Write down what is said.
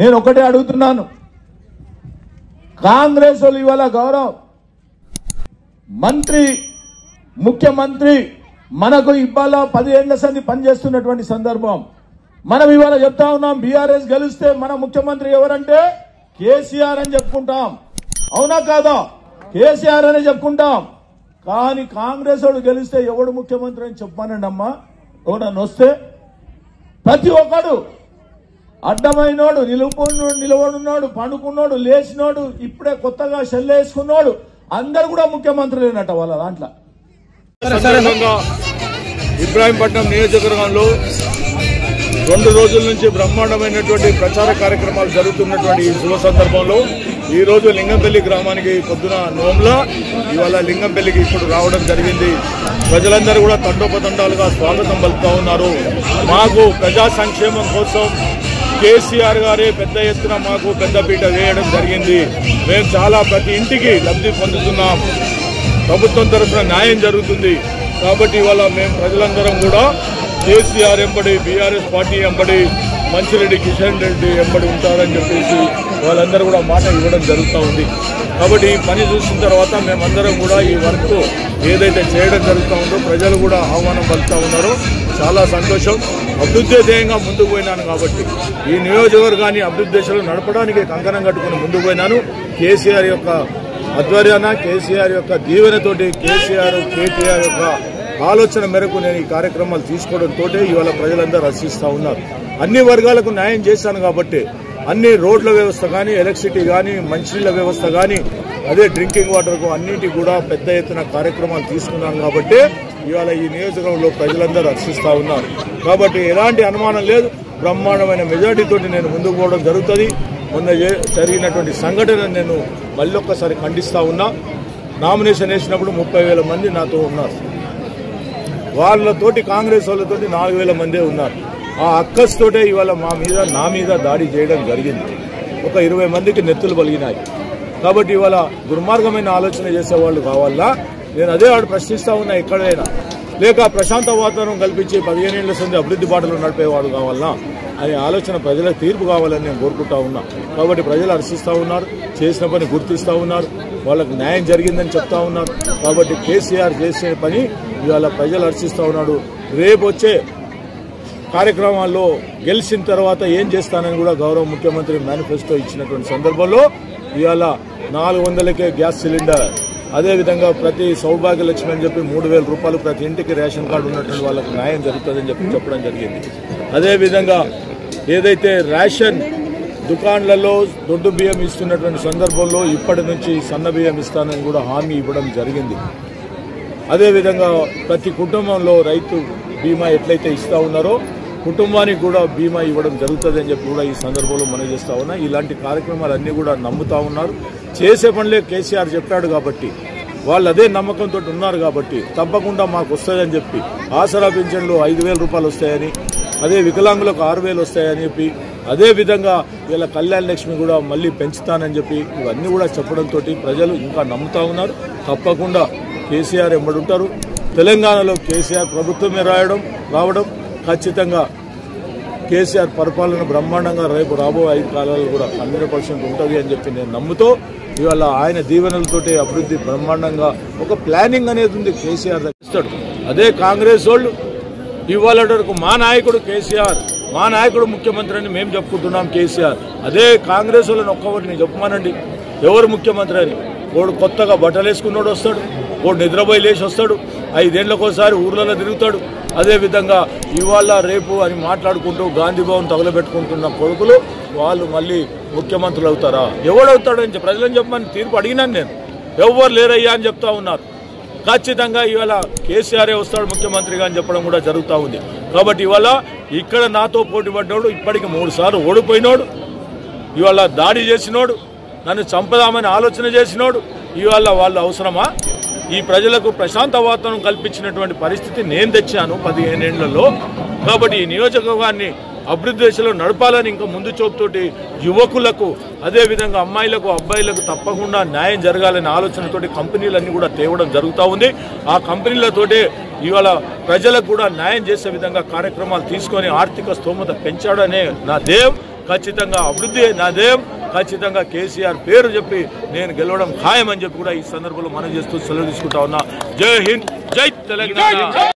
నేను ఒకటే అడుగుతున్నాను కాంగ్రెస్ వాళ్ళు ఇవాళ గౌరవ్ మంత్రి ముఖ్యమంత్రి మనకు ఇవాళ పదిహేళ్ల సంది పనిచేస్తున్నటువంటి సందర్భం మనం ఇవాళ చెప్తా ఉన్నాం బీఆర్ఎస్ గెలిస్తే మన ముఖ్యమంత్రి ఎవరంటే కేసీఆర్ అని చెప్పుకుంటాం అవునా కాదా కేసీఆర్ అని చెప్పుకుంటాం కానీ కాంగ్రెస్ వాడు గెలిస్తే ఎవడు ముఖ్యమంత్రి అని చెప్పానండి అమ్మా ఎవడన్నా వస్తే ప్రతి ఒక్కడు అడ్డమైనోడు నిలుపుడు నిలబడున్నాడు పండుకున్నాడు లేచినోడు ఇప్పుడే కొత్తగా షెల్లేసుకున్నాడు అందరు కూడా ముఖ్యమంత్రులేనట వాళ్ళ దాంట్లో సందర్భంగా ఇబ్రాహీంపట్నం నియోజకవర్గంలో రెండు రోజుల నుంచి బ్రహ్మాండమైనటువంటి ప్రచార కార్యక్రమాలు జరుగుతున్నటువంటి ఈ శుభ సందర్భంలో ఈ రోజు లింగంపల్లి గ్రామానికి పొద్దున నోమ్లా ఇవాళ లింగంపల్లికి ఇప్పుడు రావడం జరిగింది ప్రజలందరూ కూడా తండోపతండాలుగా స్వాగతం పలుకుతా ఉన్నారు మాకు ప్రజా సంక్షేమం కోసం కేసీఆర్ గారే పెద్ద ఎత్తున మాకు పెద్దపీట వేయడం జరిగింది మేము చాలా ప్రతి ఇంటికి లబ్ధి పొందుతున్నాం ప్రభుత్వం తరఫున న్యాయం జరుగుతుంది కాబట్టి ఇవాళ మేము ప్రజలందరం కూడా కేసీఆర్ ఎంబడి బీఆర్ఎస్ పార్టీ ఎంబడి మంచిరెడ్డి కిషన్ రెడ్డి ఎంబడి ఉంటారని చెప్పేసి వాళ్ళందరూ కూడా మాట ఇవ్వడం జరుగుతూ ఉంది కాబట్టి ఈ పని చూసిన తర్వాత మేమందరం కూడా ఈ వర్క్ ఏదైతే చేయడం జరుగుతూ ఉందో ప్రజలు కూడా ఆహ్వానం పలుకుతూ ఉన్నారో చాలా సంతోషం అభివృద్ధి ధ్యేయంగా ముందుకు పోయినాను కాబట్టి ఈ నియోజకవర్గాన్ని అభివృద్ధి దిశలో నడపడానికి కంకణం కట్టుకుని ముందుకు పోయినాను కేసీఆర్ యొక్క ఆధ్వర్యాన కేసీఆర్ యొక్క దీవెనతోటి కేసీఆర్ కేటీఆర్ యొక్క ఆలోచన మేరకు నేను ఈ కార్యక్రమాలు తీసుకోవడంతో ఇవాళ ప్రజలందరూ హర్షిస్తూ ఉన్నారు అన్ని వర్గాలకు న్యాయం చేశాను కాబట్టి అన్ని రోడ్ల వ్యవస్థ కానీ ఎలక్ట్రిసిటీ కానీ మంచినీళ్ళ వ్యవస్థ కానీ అదే డ్రింకింగ్ వాటర్కు అన్నిటి కూడా పెద్ద ఎత్తున కార్యక్రమాలు తీసుకున్నాను కాబట్టి ఇవాళ ఈ నియోజకవర్గంలో ప్రజలందరూ హర్షిస్తూ ఉన్నారు కాబట్టి ఎలాంటి అనుమానం లేదు బ్రహ్మాండమైన మెజార్టీతోటి నేను ముందుకు పోవడం జరుగుతుంది మొన్న జే- జరిగినటువంటి సంఘటన నేను మళ్ళొక్కసారి ఖండిస్తా ఉన్నా నామినేషన్ వేసినప్పుడు ముప్పై వేల మంది నాతో ఉన్నారు వాళ్ళతోటి కాంగ్రెస్ వాళ్ళతోటి నాలుగు వేల మందే ఉన్నారు ఆ అక్కస్తోటే ఇవాళ మా మీద నా మీద దాడి చేయడం జరిగింది ఒక ఇరవై మందికి నెత్తులు పలిగినాయి కాబట్టి ఇవాళ దుర్మార్గమైన ఆలోచన చేసేవాళ్ళు కావాలా నేను అదే వాడు ప్రశ్నిస్తా ఉన్నా ఎక్కడైనా లేక ప్రశాంత వాతావరణం కల్పించి పదిహేను ఏళ్ల సంది అభివృద్ధి బాటలో నడిపేవాడు కావాలా అనే ఆలోచన ప్రజలకు తీర్పు కావాలని నేను కోరుకుంటా ఉన్నా కాబట్టి ప్రజలు హర్షిస్తూ ఉన్నారు చేసిన పని గుర్తిస్తూ ఉన్నారు వాళ్ళకు న్యాయం జరిగిందని చెప్తా ఉన్నారు కాబట్టి కేసీఆర్ చేసే పని ఇవాళ ప్రజలు హర్షిస్తూ ఉన్నాడు రేపు వచ్చే కార్యక్రమాల్లో గెలిచిన తర్వాత ఏం చేస్తానని కూడా గౌరవ ముఖ్యమంత్రి మేనిఫెస్టో ఇచ్చినటువంటి సందర్భంలో ఇవాళ నాలుగు వందలకే గ్యాస్ సిలిండర్ అదేవిధంగా ప్రతి సౌభాగ్య లక్ష్మి అని చెప్పి మూడు వేల రూపాయలు ప్రతి ఇంటికి రేషన్ కార్డు ఉన్నటువంటి వాళ్ళకి న్యాయం జరుగుతుందని చెప్పి చెప్పడం జరిగింది అదేవిధంగా ఏదైతే రేషన్ దుకాన్లలో దొడ్డు బియ్యం ఇస్తున్నటువంటి సందర్భంలో ఇప్పటి నుంచి సన్న బియ్యం ఇస్తానని కూడా హామీ ఇవ్వడం జరిగింది అదేవిధంగా ప్రతి కుటుంబంలో రైతు బీమా ఎట్లయితే ఇస్తా ఉన్నారో కుటుంబానికి కూడా బీమా ఇవ్వడం జరుగుతుంది అని చెప్పి కూడా ఈ సందర్భంలో మనం చేస్తా ఉన్నా ఇలాంటి కార్యక్రమాలన్నీ కూడా నమ్ముతా ఉన్నారు చేసే పనులే కేసీఆర్ చెప్పాడు కాబట్టి వాళ్ళు అదే నమ్మకంతో ఉన్నారు కాబట్టి తప్పకుండా మాకు వస్తాయని చెప్పి ఆసరా పింఛన్లు ఐదు వేల రూపాయలు వస్తాయని అదే వికలాంగులకు ఆరు వేలు వస్తాయని చెప్పి అదే విధంగా వీళ్ళ కళ్యాణ లక్ష్మి కూడా మళ్ళీ పెంచుతానని చెప్పి ఇవన్నీ కూడా చెప్పడంతో ప్రజలు ఇంకా నమ్ముతా ఉన్నారు తప్పకుండా కేసీఆర్ ఎంబడుంటారు తెలంగాణలో కేసీఆర్ ప్రభుత్వమే రాయడం రావడం ఖచ్చితంగా కేసీఆర్ పరిపాలన బ్రహ్మాండంగా రేపు రాబో ఐదు కాలాలు కూడా హండ్రెడ్ పర్సెంట్ ఉంటుంది అని చెప్పి నేను నమ్ముతూ ఇవాళ ఆయన దీవెనలతోటి అభివృద్ధి బ్రహ్మాండంగా ఒక ప్లానింగ్ అనేది ఉంది కేసీఆర్ ఇస్తాడు అదే కాంగ్రెస్ వాళ్ళు ఇవాళ వరకు మా నాయకుడు కేసీఆర్ మా నాయకుడు ముఖ్యమంత్రి అని మేము చెప్పుకుంటున్నాం కేసీఆర్ అదే కాంగ్రెస్ వాళ్ళని ఒక్కొక్కటిని చెప్పమానండి ఎవరు ముఖ్యమంత్రి అని వాడు కొత్తగా బట్టలు వేసుకున్నాడు వస్తాడు వాడు నిద్రపోయి లేచి వస్తాడు ఐదేళ్లకోసారి ఊర్లలో తిరుగుతాడు అదే విధంగా ఇవాళ రేపు అని మాట్లాడుకుంటూ గాంధీ భవన్ తగలబెట్టుకుంటున్న కొడుకులు వాళ్ళు మళ్ళీ ముఖ్యమంత్రులు అవుతారా ఎవడవుతాడని చెప్పి ప్రజలను చెప్పమని తీర్పు అడిగినాను నేను ఎవ్వరు లేరయ్యా అని చెప్తా ఉన్నారు ఖచ్చితంగా ఇవాళ కేసీఆరే వస్తాడు ముఖ్యమంత్రిగా అని చెప్పడం కూడా జరుగుతూ ఉంది కాబట్టి ఇవాళ ఇక్కడ నాతో పోటీ పడ్డాడు ఇప్పటికి మూడు సార్లు ఓడిపోయినోడు ఇవాళ దాడి చేసినోడు నన్ను చంపదామని ఆలోచన చేసినోడు ఇవాళ వాళ్ళు అవసరమా ఈ ప్రజలకు ప్రశాంత వాతావరణం కల్పించినటువంటి పరిస్థితి నేను తెచ్చాను పదిహేనేళ్లలో కాబట్టి ఈ నియోజకవర్గాన్ని అభివృద్ధి దిశలో నడపాలని ఇంకా ముందు చూపుతోటి యువకులకు అదేవిధంగా అమ్మాయిలకు అబ్బాయిలకు తప్పకుండా న్యాయం జరగాలనే ఆలోచనతోటి కంపెనీలన్నీ కూడా తేవడం జరుగుతూ ఉంది ఆ కంపెనీలతోటే ఇవాళ ప్రజలకు కూడా న్యాయం చేసే విధంగా కార్యక్రమాలు తీసుకొని ఆర్థిక స్తోమత పెంచాడనే నా దేవ్ ఖచ్చితంగా అభివృద్ధి నాదేం ఖచ్చితంగా కేసీఆర్ పేరు చెప్పి నేను గెలవడం ఖాయం అని చెప్పి కూడా ఈ సందర్భంలో మనం చేస్తూ సెలవు తీసుకుంటా ఉన్నా జై హింద్ జై తెలంగాణ